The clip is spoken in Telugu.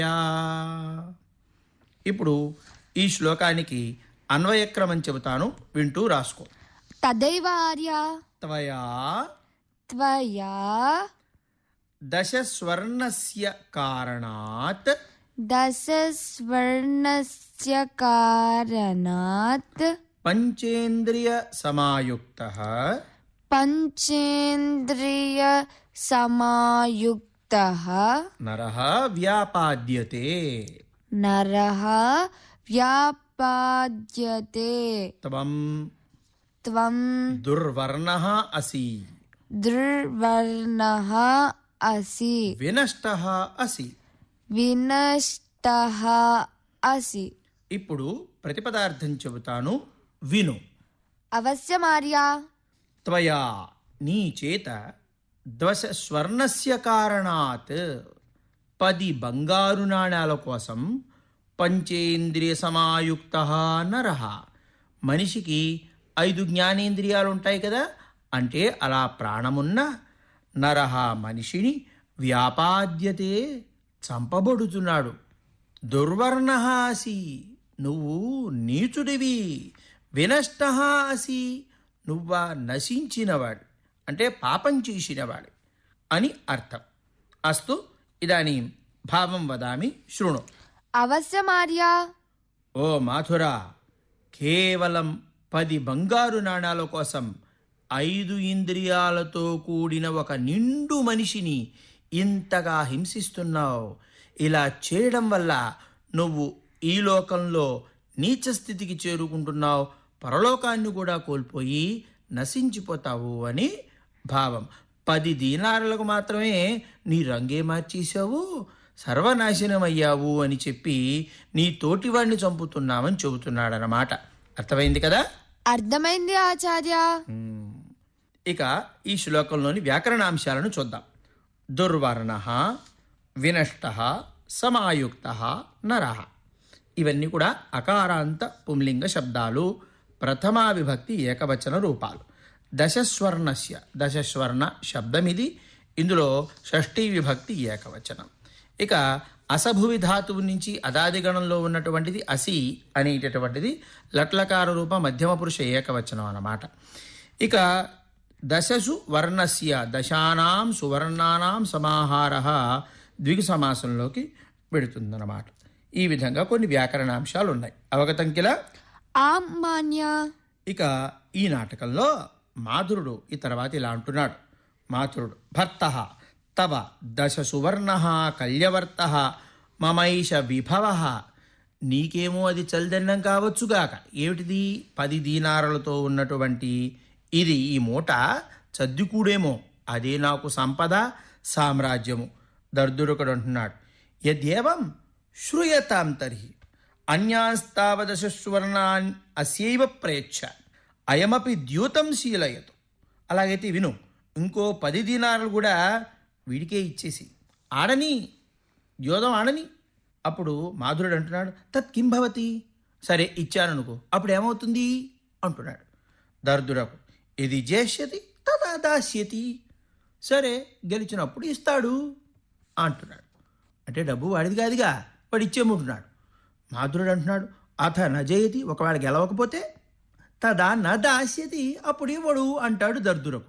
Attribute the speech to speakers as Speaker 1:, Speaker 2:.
Speaker 1: యా. ఇప్పుడు ఈ శ్లోకానికి అన్వయక్రమం చెబుతాను వింటూ రాసుకో
Speaker 2: తదైవ ఆర్య
Speaker 1: త్వయా
Speaker 2: త్వయా
Speaker 1: దశస్వర్ణస్య కారణాత్
Speaker 2: దశస్వర్ణస్య కారణాత్
Speaker 1: పంచేంద్రియ సమాయుక్త
Speaker 2: పంచేంద్రియ సమాయుక్త
Speaker 1: నర వ్యాపాద్యతే
Speaker 2: నరః వ్యాపాద్యతే
Speaker 1: త్వం
Speaker 2: త్వం
Speaker 1: దుర్వర్ణ అసి
Speaker 2: దుర్వర్ణః అసి
Speaker 1: వినష్ట అసి
Speaker 2: వినష్టః అసి
Speaker 1: ఇప్పుడు ప్రతిపదార్థం చెబుతాను విను
Speaker 2: అవశ్యమార్యా
Speaker 1: త్వయా నీ చేత దశ స్వర్ణస్య కారణాత్ పది బంగారు నాణాల కోసం పంచేంద్రియ సమాయుక్త నరహ మనిషికి ఐదు జ్ఞానేంద్రియాలు ఉంటాయి కదా అంటే అలా ప్రాణమున్న నరహ మనిషిని వ్యాపాద్యతే చంపబడుతున్నాడు దుర్వర్ణ అసి నువ్వు నీచుడివి వినష్ట అసి నువ్వా నశించినవాడు అంటే పాపం చేసినవాడు అని అర్థం అస్తు ఇదానీ భావం వదామి శృణు
Speaker 2: అవశ్యమార్యా
Speaker 1: ఓ మాథురా కేవలం పది బంగారు నాణాల కోసం ఐదు ఇంద్రియాలతో కూడిన ఒక నిండు మనిషిని ఇంతగా హింసిస్తున్నావు ఇలా చేయడం వల్ల నువ్వు ఈ లోకంలో నీచ స్థితికి చేరుకుంటున్నావు పరలోకాన్ని కూడా కోల్పోయి నశించిపోతావు అని భావం పది దీనారులకు మాత్రమే నీ రంగే మార్చేశావు సర్వనాశనమయ్యావు అని చెప్పి నీ తోటివాణ్ణి చంపుతున్నామని చెబుతున్నాడనమాట అర్థమైంది కదా
Speaker 2: అర్థమైంది ఆచార్య
Speaker 1: ఇక ఈ శ్లోకంలోని వ్యాకరణాంశాలను చూద్దాం దుర్వర్ణ వినష్ట సమాయుక్త నర ఇవన్నీ కూడా అకారాంత పుంలింగ శబ్దాలు ప్రథమా విభక్తి ఏకవచన రూపాలు దశస్వర్ణస్య దశస్వర్ణ శబ్దం ఇది ఇందులో షష్ఠీ విభక్తి ఏకవచనం ఇక అసభువి ధాతువు నుంచి అదాది గణంలో ఉన్నటువంటిది అసి అనేటటువంటిది లట్లకార రూప మధ్యమ పురుష ఏకవచనం అన్నమాట ఇక దశసు వర్ణస్య దశానాం సువర్ణానాం సమాహార ద్విగు సమాసంలోకి పెడుతుందన్నమాట ఈ విధంగా కొన్ని వ్యాకరణాంశాలు ఉన్నాయి అవగతం కిలా
Speaker 2: ఆం మాన్య
Speaker 1: ఇక ఈ నాటకంలో మాధురుడు ఈ తర్వాత ఇలా అంటున్నాడు మాధురుడు భర్త తవ దశ సువర్ణ కల్యవర్త మమైష విభవ నీకేమో అది చల్దన్నం కావచ్చుగాక ఏమిటిది పది దీనారలతో ఉన్నటువంటి ఇది ఈ మూట చద్దికూడేమో అదే నాకు సంపద సామ్రాజ్యము దర్దురకుడు అంటున్నాడు యద్యేవం శ్రూయతాం తర్హి అన్యాస్తావదశ సువర్ణాన్ అస్యైవ ప్రయచ్చ అయమపి ద్యూతం శీలయతు అలాగైతే విను ఇంకో పది దీనారులు కూడా వీడికే ఇచ్చేసి ఆడని ద్యోతం ఆడని అప్పుడు మాధురుడు అంటున్నాడు తత్ కిం భవతి సరే ఇచ్చాను అనుకో అప్పుడు ఏమవుతుంది అంటున్నాడు దర్దురకు ఇది చేష్యతి తదా దాస్యతి సరే గెలిచినప్పుడు ఇస్తాడు అంటున్నాడు అంటే డబ్బు వాడిది కాదుగా వాడు ఇచ్చేముంటున్నాడు మాధురుడు అంటున్నాడు అథ నజయతి ఒకవేళ గెలవకపోతే తదా న దాస్యతి అప్పుడు ఇవ్వడు అంటాడు దర్దురకు